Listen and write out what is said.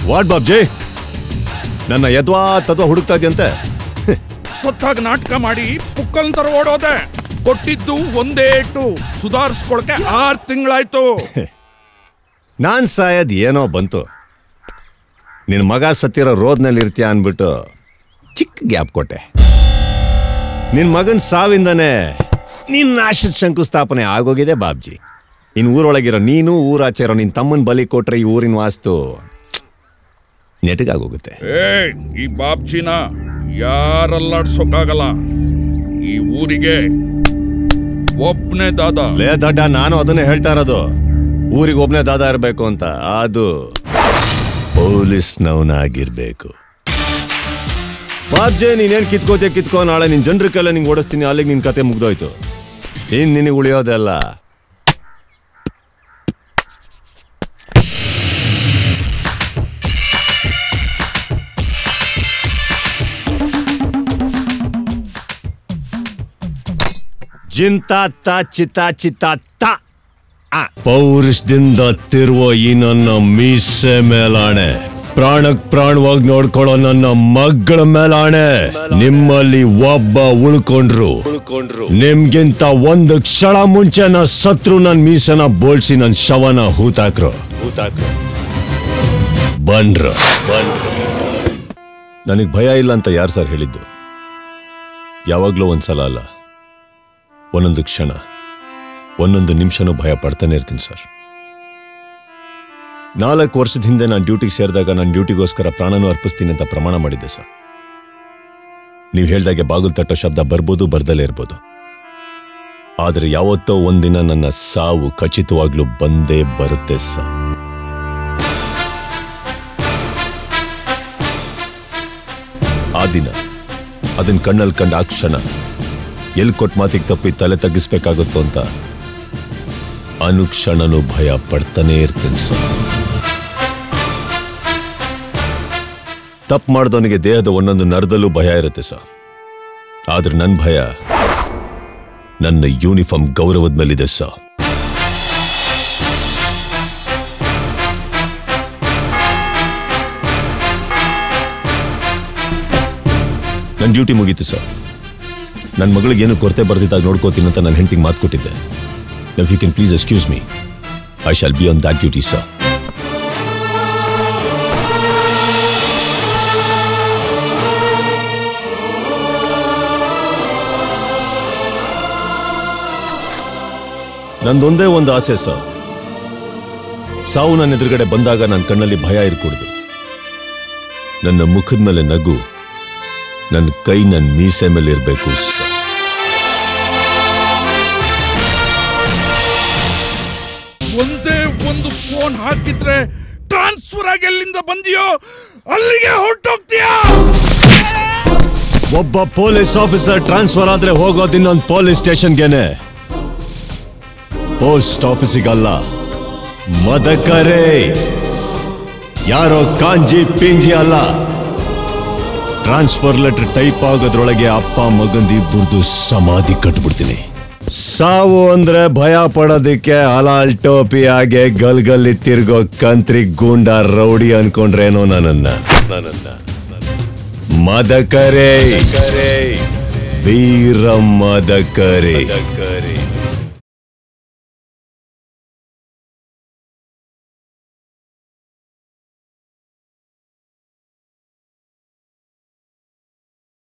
What ಬಾಬ್ಜಿ ನನ್ನ ಯದ್ವಾ ತದ್ವಾ ಹುಡುಕ್ತಾ ಇದ್ಯಂತೆ ಸತ್ತಾಗ ನಾಟಕ ಮಾಡಿ ಪುಕ್ಕಲ್ ತರ ಓಡೋದೆ ಕೊಟ್ಟಿದ್ದು ಒಂದೇ ಏಟು ಸುಧಾರಿಸ್ಕೊಳಕ್ಕೆ ಆರ್ ತಿಂಗಳಾಯ್ತು ನಾನ್ ಸಾಯದ್ ಏನೋ ಬಂತು ನಿನ್ ಮಗ ಸತ್ತಿರೋ ರೋದ್ನಲ್ಲಿ ಇರ್ತೀಯ ಅನ್ಬಿಟ್ಟು ಚಿಕ್ಕ ಗ್ಯಾಪ್ ಕೊಟ್ಟೆ ನಿನ್ ಮಗನ್ ಸಾವಿಂದನೇ ನಿನ್ನ ಆಶದ ಶಂಕುಸ್ಥಾಪನೆ ಆಗೋಗಿದೆ ಬಾಬ್ಜಿ ಇನ್ ಊರೊಳಗಿರೋ ನೀನು ಊರಾಚೆ ಇರೋ ನಿನ್ ತಮ್ಮನ್ ಬಲಿ ಕೊಟ್ರೆ ಈ ಊರಿನ ವಾಸ್ತು ನೆಟಗಾಗೋಗುತ್ತೆ ಏ ಈ ಬಾಬ್ಜಿನ ಯಾರಲ್ಲಾಡ್ಸೋಕ್ಕಾಗಲ್ಲ ಈ ಊರಿಗೆ ಒಬ್ನೇ ದಾದ ಲೇ ದಡ್ಡ ನಾನು ಅದನ್ನೇ ಹೇಳ್ತಾ ಇರೋದು ಊರಿಗೆ ಒಬ್ನೇ ದಾದ ಇರಬೇಕು ಅಂತ ಅದು ಪೊಲೀಸ್ನವನಾಗಿರ್ಬೇಕು ಬಾಬ್ಜೆ ನೀನೇನ್ ಕಿತ್ಕೋತೆ ಕಿತ್ಕೋ ನಾಳೆ ನಿನ್ ಜನರ ಕೈಲ ನಿಂಗೆ ಓಡಿಸ್ತೀನಿ ಅಲ್ಲಿಗೆ ನಿನ್ ಕತೆ ಮುಗ್ದೋಯ್ತು ಇನ್ ನಿನಗೆ ಉಳಿಯೋದೆಲ್ಲ ಜಿಂತಾತ್ತ ಚಿತ್ತ ಚಿತ್ತಾತ್ತ ಆ. ಪೌರುಷದಿಂದ ತಿರುವ ಈ ನನ್ನ ಮೀಸೆ ಮೇಲಾಣೆ ಪ್ರಾಣಕ್ ಪ್ರಾಣವಾಗಿ ನೋಡ್ಕೊಳ್ಳೋ ನನ್ನ ಮಗಳ ಮೇಲಾಣೆ ನಿಮ್ಮಲ್ಲಿ ಒಬ್ಬ ಉಳ್ಕೊಂಡ್ರು ನಿಮ್ಗಿಂತ ಒಂದು ಕ್ಷಣ ಮುಂಚೆ ನಾ ಸತ್ರು ನನ್ ಮೀಸನ ಬೋಳ್ಸಿ ನನ್ ಶವನ ಹೂತಾಕ್ರು ಹೂತಾಕ್ರು ಬನ್ರು ಬನ್ರು ನನಗ್ ಭಯ ಇಲ್ಲ ಅಂತ ಯಾರು ಸರ್ ಹೇಳಿದ್ದು ಯಾವಾಗ್ಲೂ ಒಂದ್ಸಲ ಅಲ್ಲ ಒಂದೊಂದು ಕ್ಷಣ ಒಂದೊಂದು ನಿಮಿಷನೂ ಭಯ ಪಡ್ತಾನೆ ಇರ್ತೀನಿ ಸರ್ ನಾಲ್ಕು ವರ್ಷದ ಹಿಂದೆ ನಾನು ಡ್ಯೂಟಿಗೆ ಸೇರಿದಾಗ ನಾನು ಡ್ಯೂಟಿಗೋಸ್ಕರ ಪ್ರಾಣನೂ ಅರ್ಪಿಸ್ತೀನಿ ಅಂತ ಪ್ರಮಾಣ ಮಾಡಿದ್ದೆ ಸರ್ ನೀವು ಹೇಳ್ದಾಗೆ ಬಾಗಿಲು ತಟ್ಟೋ ಶಬ್ದ ಬರ್ಬೋದು ಬರ್ದಲೇ ಇರ್ಬೋದು ಆದರೆ ಯಾವತ್ತೋ ಒಂದಿನ ನನ್ನ ಸಾವು ಖಚಿತವಾಗ್ಲೂ ಬಂದೇ ಬರುತ್ತೆ ಸರ್ ಆ ದಿನ ಅದನ್ನ ಕಣ್ಣಲ್ಲಿ ಕಂಡ ಆ ಕ್ಷಣ ಎಲ್ಲಿ ಕೊಟ್ಟು ಮಾತಿಗೆ ತಪ್ಪಿ ತಲೆ ತಗ್ಗಿಸ್ಬೇಕಾಗುತ್ತೋ ಅಂತ ಅನುಕ್ಷಣನೂ ಭಯ ಪಡ್ತಾನೆ ಇರ್ತೀನಿ ಸರ್ ತಪ್ಪು ಮಾಡಿದವನಿಗೆ ದೇಹದ ಒಂದೊಂದು ನರದಲ್ಲೂ ಭಯ ಇರುತ್ತೆ ಸರ್ ಆದ್ರೆ ನನ್ನ ಭಯ ನನ್ನ ಯೂನಿಫಾರ್ಮ್ ಗೌರವದ ಮೇಲಿದೆ ಸರ್ ನನ್ನ ಡ್ಯೂಟಿ ಮುಗೀತು ಸರ್ ನನ್ನ ಮಗಳಿಗೆ ಏನು ಕೊರತೆ ಬರ್ದಿದ್ದಾಗ ನೋಡ್ಕೋತೀನಿ ಅಂತ ನನ್ನ ಹೆಂಡತಿಗೆ ಮಾತು ಕೊಟ್ಟಿದ್ದೆ if you can please excuse me I shall be on that duty sir ನಂದೊಂದೇ ಒಂದು ಆಸೆ ಸರ್ ಸಾವು ನನ್ನ ಎದುರುಗಡೆ ಬಂದಾಗ ನನ್ನ ಕಣ್ಣಲ್ಲಿ ಭಯ ಇರ್ಕೂಡ್ದು ನನ್ನ ಮುಖದ ಮೇಲೆ ನಗು ನನ್ನ ಕೈ ನನ್ನ ಮೀಸೆ ಮೇಲೆ ಇರಬೇಕು ಸರ್ ಒಂದೇ ಒಂದು ಫೋನ್ ಹಾಕಿದ್ರೆ ಟ್ರಾನ್ಸ್ಫರ್ ಆಗಿ ಎಲ್ಲಿಂದ ಬಂದಿಯೋ ಅಲ್ಲಿಗೆ ಹೊರಟೋಗ್ತೀಯಾ ಒಬ್ಬ ಪೊಲೀಸ್ ಆಫೀಸರ್ ಟ್ರಾನ್ಸ್ಫರ್ ಆದ್ರೆ ಹೋಗೋದು ಇನ್ನೊಂದು ಪೊಲೀಸ್ ಸ್ಟೇಷನ್ಗೆನೆ ಪೋಸ್ಟ್ ಆಫೀಸಿಗಲ್ಲ ಮದಕರೇ ಯಾರೋ ಕಾಂಜಿ ಪಿಂಜಿ ಅಲ್ಲ ಟ್ರಾನ್ಸ್ಫರ್ ಲೆಟರ್ ಟೈಪ್ ಆಗೋದ್ರೊಳಗೆ ಅಪ್ಪ ಮಗಂದಿ ಇಬ್ಬರದು ಸಮಾಧಿ ಕಟ್ಬಿಡ್ತೀನಿ ಸಾವು ಅಂದ್ರೆ ಭಯ ಪಡೋದಿಕ್ಕೆ ಹಲಾಲ್ ಟೋಪಿ ಹಾಗೆ ಗಲ್ಗಲ್ಲಿ ತಿರ್ಗೋ ಕಂತ್ರಿ ಗೂಂಡ ರೌಡಿ ಅನ್ಕೊಂಡ್ರೇನೋ ನನ್ನನ್ನ ನನ್ನನ್ನ ಮದಕರೇ ವೀರ ಮದಕರೇ